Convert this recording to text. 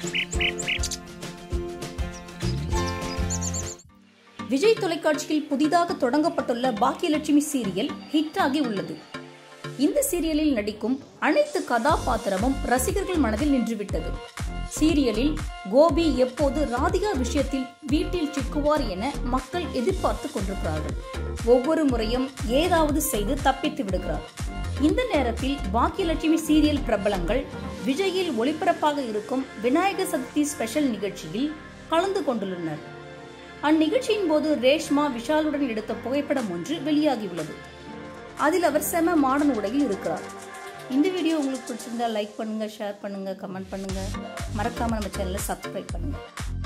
விஜய் தொலைக்காட்சியில் புதிதாக தொடங்கப்பட்டுள்ள பாக்கியலட்சுமி சீரியல் ஹிட் ஆகி உள்ளது இந்த சீரியலில் நடிக்கும் அனைத்து கதாபாத்திரமும் ரசிகர்கள் மனதில் நின்றுவிட்டது சீரியலில் கோபி எப்போது ராதிகா விஷயத்தில் வீட்டில் சிக்குவார் என மக்கள் எதிர்பார்த்து கொண்டிருக்கிறார்கள் ஒவ்வொரு முறையும் ஏதாவது செய்து தப்பித்து விடுகிறார் இந்த நேரத்தில் பாக்கியலட்சுமி சீரியல் பிரபலங்கள் விஜயில் ஒளிபரப்பாக இருக்கும் விநாயகர் சதுர்த்தி ஸ்பெஷல் நிகழ்ச்சியில் கலந்து கொண்டுள்ளனர் அந்நிகழ்ச்சியின் போது ரேஷ்மா விஷாலுடன் எடுத்த புகைப்படம் ஒன்று வெளியாகியுள்ளது அதில் அவர் செம மாடர்ன் உடையில் இருக்கிறார் இந்த வீடியோ உங்களுக்கு பிடிச்சிருந்தா லைக் பண்ணுங்க ஷேர் பண்ணுங்க கமெண்ட் பண்ணுங்க மறக்காம நம்ம சேனலை சப்ஸ்கிரைப் பண்ணுங்க